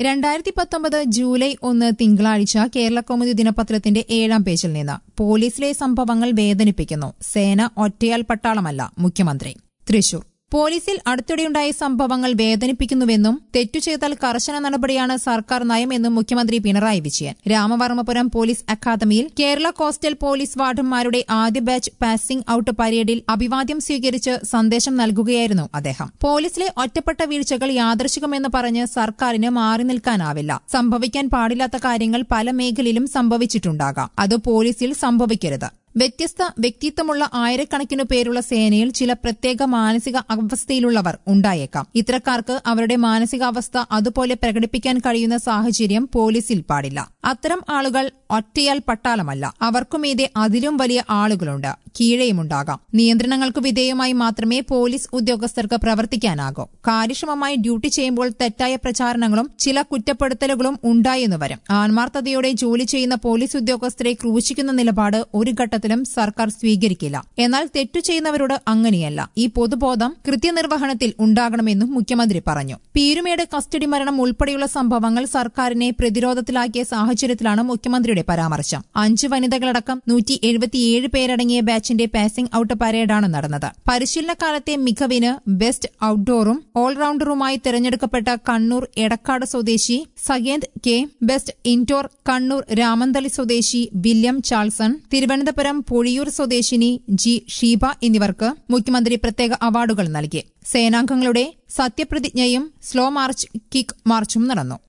രണ്ടായിരത്തി പത്തൊമ്പത് ജൂലൈ ഒന്ന് തിങ്കളാഴ്ച കേരള കൗമുദി ദിനപത്രത്തിന്റെ ഏഴാം പേജിൽ നിന്ന് പോലീസിലെ സംഭവങ്ങൾ വേദനിപ്പിക്കുന്നു സേന ഒറ്റയാൽ പട്ടാളമല്ല മുഖ്യമന്ത്രി തൃശൂർ പോലീസിൽ അടുത്തിടെയുണ്ടായ സംഭവങ്ങൾ വേദനിപ്പിക്കുന്നുവെന്നും തെറ്റു ചെയ്താൽ കർശന നടപടിയാണ് സർക്കാർ നയമെന്നും മുഖ്യമന്ത്രി പിണറായി വിജയൻ രാമവർമ്മപുരം പോലീസ് അക്കാദമിയിൽ കേരള കോസ്റ്റൽ പോലീസ് വാർഡന്മാരുടെ ആദ്യ ബാച്ച് പാസിംഗ് ഔട്ട് പരേഡിൽ അഭിവാദ്യം സ്വീകരിച്ച് സന്ദേശം നൽകുകയായിരുന്നു അദ്ദേഹം പോലീസിലെ ഒറ്റപ്പെട്ട വീഴ്ചകൾ യാദൃശികമെന്ന് പറഞ്ഞ് സർക്കാരിന് മാറി നിൽക്കാനാവില്ല സംഭവിക്കാൻ പാടില്ലാത്ത കാര്യങ്ങൾ പല മേഖലയിലും സംഭവിച്ചിട്ടുണ്ടാകാം അത് പോലീസിൽ സംഭവിക്കരുത് വ്യത്യസ്ത വ്യക്തിത്വമുള്ള ആയിരക്കണക്കിനു പേരുള്ള സേനയിൽ ചില പ്രത്യേക മാനസിക അവസ്ഥയിലുള്ളവർ ഉണ്ടായേക്കാം ഇത്തരക്കാർക്ക് അവരുടെ മാനസികാവസ്ഥ അതുപോലെ പ്രകടിപ്പിക്കാൻ കഴിയുന്ന സാഹചര്യം പോലീസിൽ പാടില്ല അത്തരം ആളുകൾ ഒറ്റയാൽ പട്ടാളമല്ല അവർക്കുമീതെ അതിലും വലിയ ആളുകളുണ്ട് കീഴെയുമുണ്ടാകാം നിയന്ത്രണങ്ങൾക്ക് വിധേയമായി മാത്രമേ പോലീസ് ഉദ്യോഗസ്ഥർക്ക് പ്രവർത്തിക്കാനാകൂ കാര്യക്ഷമമായി ഡ്യൂട്ടി ചെയ്യുമ്പോൾ തെറ്റായ പ്രചാരണങ്ങളും ചില കുറ്റപ്പെടുത്തലുകളും ഉണ്ടായെന്ന് വരും ആത്മാർത്ഥതയോടെ ജോലി ചെയ്യുന്ന പോലീസ് ഉദ്യോഗസ്ഥരെ ക്രൂശിക്കുന്ന നിലപാട് ഒരു ഘട്ടത്തിലും സർക്കാർ സ്വീകരിക്കില്ല എന്നാൽ തെറ്റു ചെയ്യുന്നവരോട് അങ്ങനെയല്ല ഈ പൊതുബോധം കൃത്യനിർവഹണത്തിൽ ഉണ്ടാകണമെന്നും മുഖ്യമന്ത്രി പറഞ്ഞു പീരുമേട് കസ്റ്റഡി മരണം ഉൾപ്പെടെയുള്ള സംഭവങ്ങൾ സർക്കാരിനെ പ്രതിരോധത്തിലാക്കിയ സാഹചര്യത്തിലാണ് മുഖ്യമന്ത്രിയുടെ പരാമർശം അഞ്ച് വനിതകളടക്കം നൂറ്റി എഴുപത്തിയേഴ് പേരടങ്ങിയ ബാച്ചിന്റെ പാസിംഗ് ഔട്ട് പരേഡാണ് നടന്നത് പരിശീലനകാലത്തെ മികവിന് ബെസ്റ്റ് ഔട്ട്ഡോറും ഓൾറൌണ്ടറുമായി തെരഞ്ഞെടുക്കപ്പെട്ട കണ്ണൂർ എടക്കാട് സ്വദേശി Sagend K best indoor Kannur Ramanthali സ്വദേശി വില്യം ചാൾസൺ തിരുവനന്തപുരം പൊഴിയൂർ സ്വദേശിനി ജി ഷീബ എന്നിവർക്ക് മുഖ്യമന്ത്രി പ്രത്യേക അവാർഡുകൾ നൽകി സേനാംഗങ്ങളുടെ സത്യപ്രതിജ്ഞയും സ്ലോ മാർച്ച് കിക്ക് മാർച്ചും നടന്നു